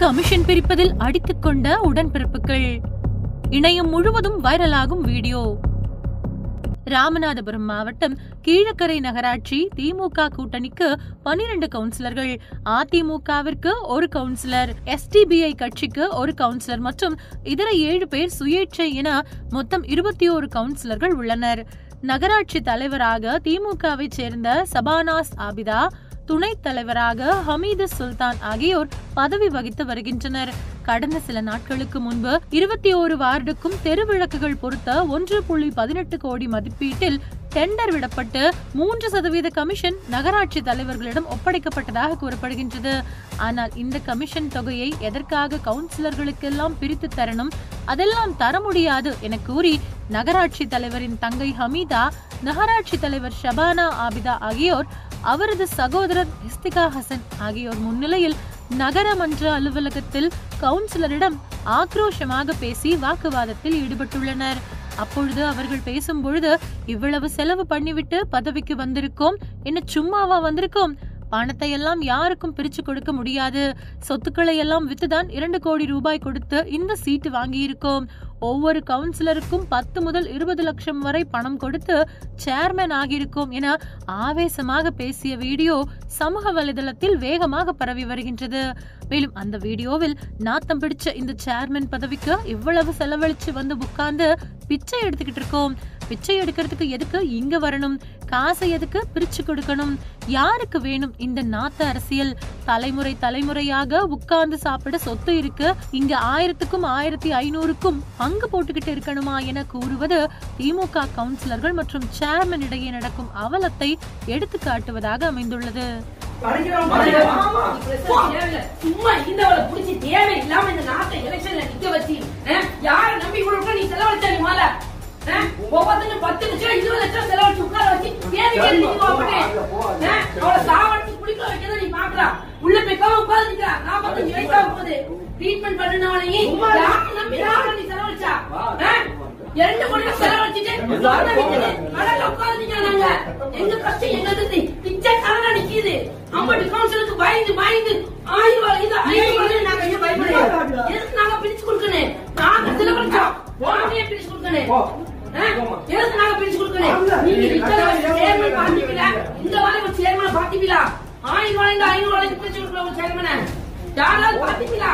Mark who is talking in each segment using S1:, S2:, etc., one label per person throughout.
S1: Commission பிரிப்பதில் அடித்துக் கொண்ட உடன்பிறப்புகள் இணையம் முழுவதும் வைரலாகும் வீடியோ ராமநாதபுரம் மாவட்டம் கீழக்கரை நகராட்சி திமுக கூட்டணிக்கு பனிரெண்டு கவுன்சிலர்கள் அதிமுகவிற்கு ஒரு கவுன்சிலர் எஸ்டிபிஐ கட்சிக்கு ஒரு கவுன்சிலர் மற்றும் இதர ஏழு பேர் சுயேட்சை என மொத்தம் இருபத்தி ஓரு கவுன்சிலர்கள் உள்ளனர் நகராட்சி தலைவராக திமுகவை சேர்ந்த சபானாஸ் ஆபிதா துணைத் தலைவராக ஹமீது சுல்தான் ஆகியோர் பதவி வகித்து வருகின்றனர் கடந்த சில நாட்களுக்கு முன்பு இருபத்தி ஓரு வார்டுக்கும் தெருவிளக்குகள் பொருத்த ஒன்று புள்ளி பதினெட்டு கோடி மதிப்பீட்டில் டெண்டர் விடப்பட்டு மூன்று சதவீத கமிஷன் நகராட்சி தலைவர்களிடம் ஒப்படைக்கப்பட்டதாக கூறப்படுகின்றது ஆனால் இந்த கமிஷன் தொகையை எதற்காக கவுன்சிலர்களுக்கெல்லாம் பிரித்து தரணும் அதெல்லாம் தர முடியாது என கூறி நகராட்சி தலைவரின் தங்கை ஹமீதா நகராட்சி தலைவர் ஷபானா ஆபிதா ஆகியோர் அவரது சகோதரர் இஸ்திகா ஹசன் ஆகியோர் முன்னிலையில் நகரமன்ற அலுவலகத்தில் கவுன்சிலரிடம் ஆக்ரோஷமாக பேசி வாக்குவாதத்தில் ஈடுபட்டுள்ளனர் அப்பொழுது அவர்கள் பேசும் பொழுது இவ்வளவு செலவு பண்ணிவிட்டு பதவிக்கு வந்திருக்கோம் என்ன சும்மாவா வந்திருக்கோம் பணத்தை எல்லாம் யாருக்கும் பிரிச்சு கொடுக்க முடியாது சொத்துக்களை எல்லாம் வித்துதான் இரண்டு கோடி ரூபாய் கொடுத்து இந்த சீட்டு வாங்கியிருக்கோம் ஒவ்வொரு கவுன்சிலருக்கும் பத்து முதல் இருபது லட்சம் வரை பணம் கொடுத்து சேர்மேன் ஆகியிருக்கோம் என ஆவேசமாக பேசிய வீடியோ சமூக வலைதளத்தில் வேகமாக பரவி வருகின்றது மேலும் அந்த வீடியோவில் நாத்தம் பிடிச்ச இந்த சேர்மன் பதவிக்கு இவ்வளவு செலவழிச்சு வந்து உட்கார்ந்து பிச்சை எடுத்துக்கிட்டு இருக்கோம் பிச்சை எடுக்கிறதுக்கு எதுக்கு இங்க வரணும் காசை எதுக்கு பிரிச்சு கொடுக்கணும் யாருக்கு வேணும் இந்த நாத்த அரசியல் தலைமுறை தலைமுறையாக உட்கார்ந்து சாப்பிட சொத்து இருக்கு இங்க ஆயிரத்துக்கும் ஆயிரத்தி ஐநூறுக்கும் பங்கு போட்டுக்கிட்டு இருக்கணுமா என கூறுவது திமுக கவுன்சிலர்கள் மற்றும் சேர்மன் இடையே நடக்கும் அவலத்தை எடுத்து காட்டுவதாக அமைந்துள்ளது
S2: சும்மா இந்தவளை புடிச்சு தேவையில்லாம இந்த நாட்டை எலெக்ஷன்ல நிக்க வச்சு அஹ், யார நம்பி இவ்வளவு நீ செலவழிச்ச நீ மேல ஒவ்வொருத்தரும் பத்து லட்சம் இருபது லட்சம் செலவழிச்சு உட்கார வச்சு தேவை கேட்டு அவளை சாவடிச்சு குடிக்க வைக்கிறத நீ பாக்கலாம் உள்ள போய்க்காம உட்கார்ந்து நிக்கிறா நாற்பத்தஞ்சு வயசா போகுது ட்ரீட்மெண்ட் பண்ணினவனையும் யாரை நம்பி யார நீ செலவழிச்சா அஹ், இரண்டு கோடி ரூபாய் செலவழிச்சுட்டு சொந்த வீட்டுக்கு கடல்ல உட்கார்ந்து நிக்கிறாங்க எங்க கஷ்டம் எங்களுக்கு பிச்சைக்காரனா நிக்குது அம்பட்டு கவுன்சிலுக்கு பயந்து பயந்து ஆயிரம் ரூபாய் இது ஐநூறு ரூபாய் நாங்க ஏன் பயப்படுறோம் எதுக்கு நாங்க பிரிச்சு கொடுக்கணும் நாங்க செலவழிச்சோம் நாங்களே பிரிச்சு கொடுக்கணும் ஆ? எதுக்கு நாங்க பிரிச்சு கொடுக்கணும் நீங்க இத்தனை வருஷம் சேர்மன் பாத்தீங்களா இந்த மாதிரி ஒரு சேர்மனை பாத்தீங்களா ஆயிரம் ரூபாய் ஐநூறு ரூபாய்க்கு பிரிச்சு கொடுக்கல ஒரு சேர்மனை யாராவது பாத்தீங்களா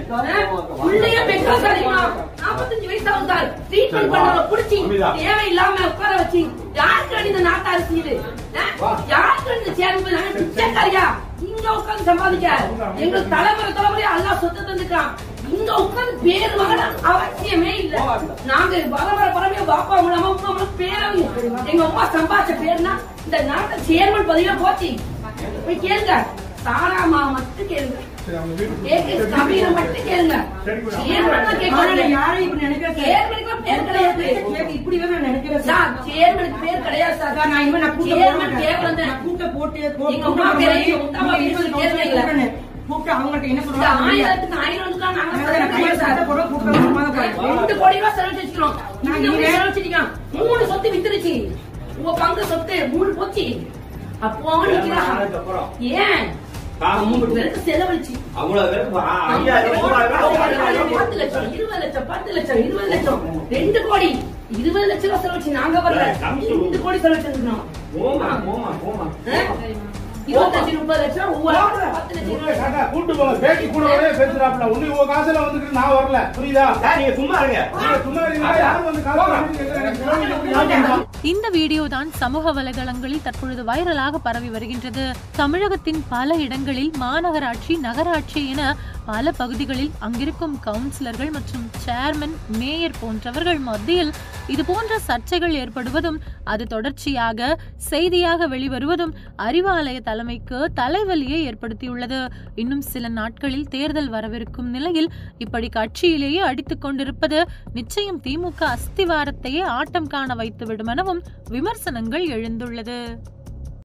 S2: உள்ளே பெட்ரோல் சரிமா நாற்பத்தஞ்சு வயசு ஆகும் சார் ட்ரீட்மெண்ட் பண்ணவங்க புடிச்சு தேவையில்லாம உட்கார வச்சு யாருக்கு வேண்டி இந்த நாட்டு அரசு இது ஆ? யாருக்கு வேண்டி இந்த சேர்மன் நாங்க பிச்சைக்காரியா இங்க உட்கார்ந்து சம்பாதிக்க எங்களுக்கு தலைமுறை தலைமுறையா அல்லா சொத்து தந்துக்கான் இங்க உட்கார்ந்து பேர் மகன அவசியமே இல்ல நாங்க வர வர பரவே பாப்பா மூலமா உமா மூலம் பேரவங்க எங்க அம்மா சம்பாதிச்ச பேர்னா இந்த நாட்டை சேர்மன் பதவியில போச்சு போய் கேளுங்க சாராமா மட்டும் கேளுங்க கேக்கு கபீர மட்டும் கேளுங்க சேர்மன் தான் கேட்கணும்
S3: யாரும் இப்படி நினைக்கிறேன்
S2: சேர்மனுக்கு பேர் கிடையாது
S3: இப்படி நான் நினைக்கிறேன்
S2: சார் சேர்மனுக்கு பேர் கிடையாது சார்
S3: சார், நான் இனிமே நான் கூட்ட போட
S2: சேர்மன்
S3: மாட்டேன்.
S2: கேட்கறது
S3: நான் கூட்ட போட்டு போ-
S2: எங்க
S3: கூட்ட
S2: அம்மா
S3: போட
S2: பேரை
S3: மாட்டேன்.
S2: உங்க அம்மா
S3: நீங்க
S2: வீட்டுல
S3: வீட்டுல
S2: கேட்கறீங்களா?
S3: கூப்பிடணும். கூப்பிட்டு அவங்கள்ட்ட என்ன
S2: இந்த
S3: சொல்றாங்க
S2: ஆயிரத்துக்கு ஆயிரம்க்கா நாங்க
S3: அதாவது நான் கையில சட்டை போட கூப்பிட சும்மா தான் போறேன்.
S2: ரெண்டு கோடி ரூபாய் செலவழிச்சு வச்சுக்கிறோம்
S3: நான்
S2: நீங்க
S3: இனிமே-
S2: செலவழிச்சிருக்கீங்க மூணு சொத்து வித்துருச்சு உங்க பங்கு சொத்து மூணு போச்சு அப்போ நிக்கிறா ஏன் மூணு பேருக்கு செலவழிச்சு
S4: அவ்வளவு பேருக்கு ஆ, ஐயாயிரம் மூவாயிரம் ரூபாய்
S2: பத்து லட்சம் இருபது லட்சம் பத்து லட்சம் இருபது லட்சம் ரெண்டு கோடி இருபது லட்சம் ரூபாய் செலவழிச்சு நாங்க வரல ரெண்டு கோடி செலவழிச்சிருக்கோம்
S4: போமா போமா போமா
S2: இருபத்தஞ்சு முப்பது லட்சம் ஒவ்வொரு ஆளும் பத்து லட்சம் இருபது லட்சம்.
S5: சாட்டா, கூட்டு போங்க பேட்டி கூட ஒரே பேசுறாப்ல உன்னை உங்க காசுல வந்துட்டு நான் வரல புரியுதா
S4: சார் நீங்க சும்மா இருங்க
S5: நீங்க சும்மா இருக்கீங்களா? யாரும் வந்து காசு வாங்கிட்டு கேட்கல. எனக்கு செலவு எப்படி ஞாபகம்
S1: இந்த வீடியோ தான் சமூக வலைதளங்களில் தற்பொழுது வைரலாக பரவி வருகின்றது தமிழகத்தின் பல இடங்களில் மாநகராட்சி நகராட்சி என பல பகுதிகளில் அங்கிருக்கும் கவுன்சிலர்கள் மற்றும் சேர்மன் மேயர் போன்றவர்கள் மத்தியில் இது போன்ற சர்ச்சைகள் ஏற்படுவதும் அது தொடர்ச்சியாக செய்தியாக வெளிவருவதும் அறிவாலய தலைமைக்கு தலைவலியை ஏற்படுத்தியுள்ளது இன்னும் சில நாட்களில் தேர்தல் வரவிருக்கும் நிலையில் இப்படி கட்சியிலேயே அடித்துக் கொண்டிருப்பது நிச்சயம் திமுக அஸ்திவாரத்தையே ஆட்டம் காண வைத்துவிடும் எனவும் விமர்சனங்கள் எழுந்துள்ளது